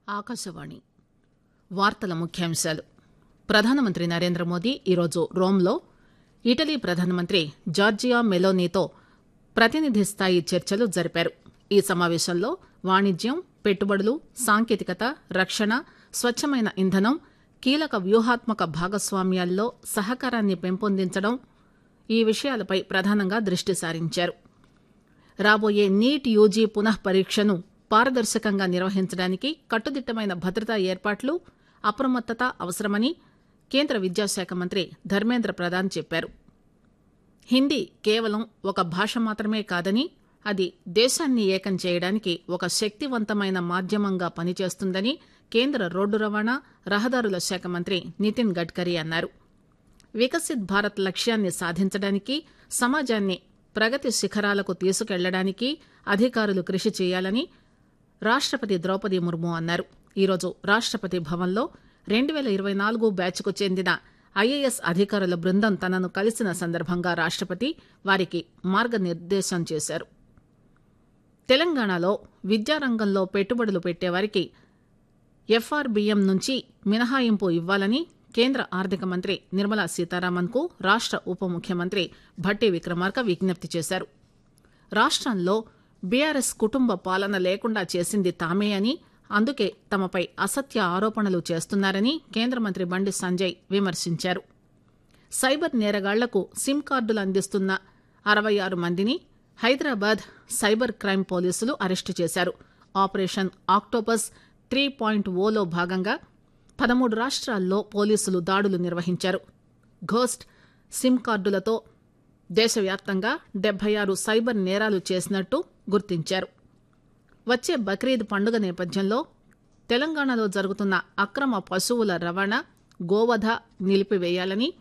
ఆకాశవాణి వార్తల ముఖ్యాంశాలు ప్రధానమంత్రి నరేంద్ర మోదీ ఈరోజు రోమ్లో ఇటలీ ప్రధానమంత్రి జార్జియా మెలోనీతో ప్రతినిధి స్థాయి చర్చలు జరిపారు ఈ సమావేశంలో వాణిజ్యం పెట్టుబడులు సాంకేతికత రక్షణ స్వచ్చమైన ఇంధనం కీలక వ్యూహాత్మక భాగస్వామ్యాల్లో సహకారాన్ని పెంపొందించడం ఈ విషయాలపై ప్రధానంగా దృష్టి సారించారు రాబోయే నీట్ యూజీ పునః పరీక్షను పారదర్శకంగా నిర్వహించడానికి కట్టుదిట్టమైన భద్రతా ఏర్పాట్లు అప్రమత్తత అవసరమని కేంద్ర విద్యాశాఖ మంత్రి ధర్మేంద్ర ప్రధాన్ చెప్పారు హిందీ కేవలం ఒక భాష మాత్రమే కాదని అది దేశాన్ని ఏకం చేయడానికి ఒక శక్తివంతమైన మాధ్యమంగా పనిచేస్తుందని కేంద్ర రోడ్డు రవాణా రహదారుల శాఖ మంత్రి నితిన్ గడ్కరీ అన్నారు వికసిత్ భారత్ లక్ష్యాన్ని సాధించడానికి సమాజాన్ని ప్రగతి శిఖరాలకు తీసుకెళ్లడానికి అధికారులు కృషి చేయాలని రాష్టపతి ద్రౌపది ముర్ము అన్నారు ఈరోజు రాష్టపతి భవన్లో రెండు పేల ఇరవై నాలుగు బ్యాచ్కు చెందిన ఐఏఎస్ అధికారుల బృందం తనను కలిసిన సందర్భంగా రాష్టపతి వారికి మార్గనిర్దేశం చేశారు తెలంగాణలో విద్యారంగంలో పెట్టుబడులు పెట్టేవారికి ఎఫ్ఆర్బీఎం నుంచి మినహాయింపు ఇవ్వాలని కేంద్ర ఆర్థిక మంత్రి నిర్మలా సీతారామన్ కు రాష్ట ఉప ముఖ్యమంత్రి భట్టి విక్రమార్క విజ్ఞప్తి చేశారు రాష్టంలో బీఆర్ఎస్ కుటుంబ పాలన లేకుండా చేసింది తామే అని అందుకే తమపై అసత్య ఆరోపణలు చేస్తున్నారని కేంద్ర మంత్రి బండి సంజయ్ విమర్శించారు సైబర్ నేరగాళ్లకు సిమ్ కార్డులు అందిస్తున్న అరవై ఆరు మందిని హైదరాబాద్ సైబర్ క్రైమ్ పోలీసులు అరెస్టు చేశారు ఆపరేషన్ ఆక్టోపస్ త్రీ పాయింట్ ఓలో భాగంగా పదమూడు రాష్ట్రాల్లో పోలీసులు దాడులు నిర్వహించారు ఘోస్ట్ సిమ్ కార్డులతో దేశవ్యాప్తంగా డెబ్బై ఆరు సైబర్ నేరాలు చేసినట్టు గుర్తించారు వచ్చే బక్రీద్ పండుగ నేపథ్యంలో తెలంగాణలో జరుగుతున్న అక్రమ పశువుల రవాణా గోవధ నిలిపివేయాలని